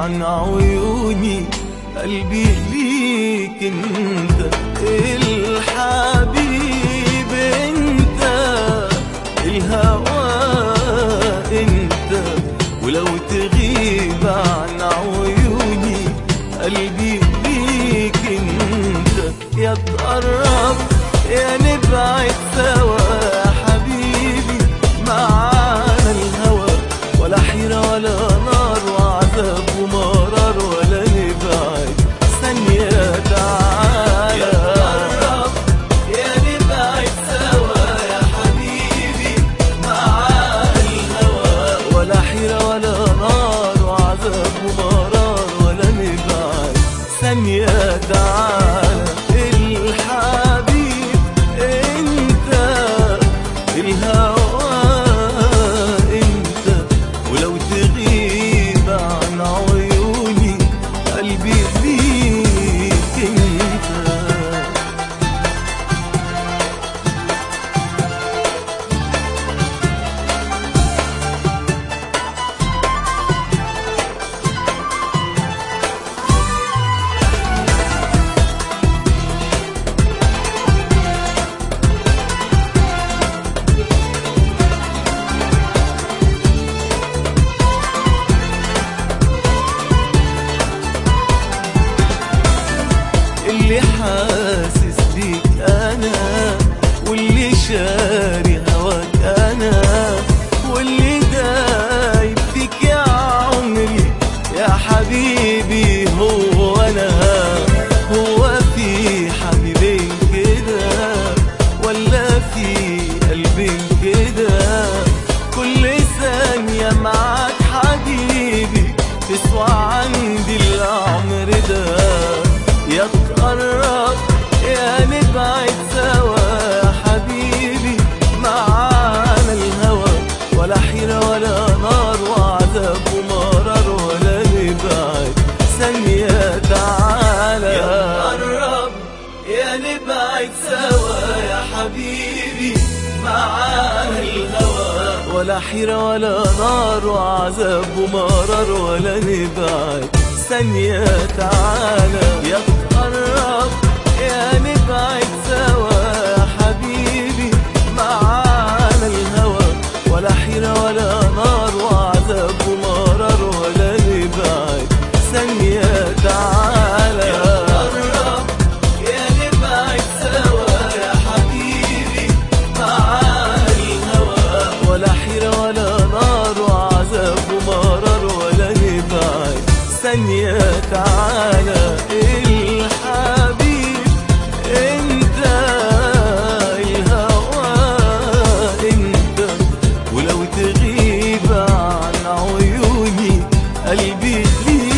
عن عيوني قلبي ليك انت الحبيب انت الهوى انت ولو تغيب عن عيوني قلبي ليك انت يا تقرب يا نبعد سوا يا حبيبي معانا الهوى ولا حيرة ولا نار وعذاب ومرار ولا نبعد ثانية تعالى يا تقرب يا نبعد سوا يا حبيبي معانا الهوى ولا حيرة ولا نار وعذاب ومرار ولا نبعد ثانية تعالى الحبيب انت الهوى انت ولو تغيب عن عيوني قلبي ليك انت اللي حاسس بيك انا واللي شاري هواك انا واللي دايب فيك يا عمري يا حبيبي هو انا هو في حبيبين كده ولا في قلبين كده كل ثانية معاك حبيبي تسوى عندي العمر ده يا تقرب يا نبعد سوا يا حبيبي معانا الهوى ولا حيرة ولا نار وعذاب ومرار ولا نبعد ثانية تعالى يا تقرب يا نبعد سوا يا حبيبي معانا الهوى ولا حيرة ولا نار وعذاب ومرار ولا نبعد ثانية تعالى يا تقرب يا نبعد سوا يا حبيبي معانا الهوى ولا حيرة ولا نار وعذاب ومرار ولا نبعد ثانية تعالى يا تقرب يا نبعد سوا يا حبيبي معانا الهوى ولا حيرة ولا نار وعذاب ومرار ولا نبعد ثانية تعالى الحبيب انت الهوى انت ولو تغيب عن عيوني قلبي ليك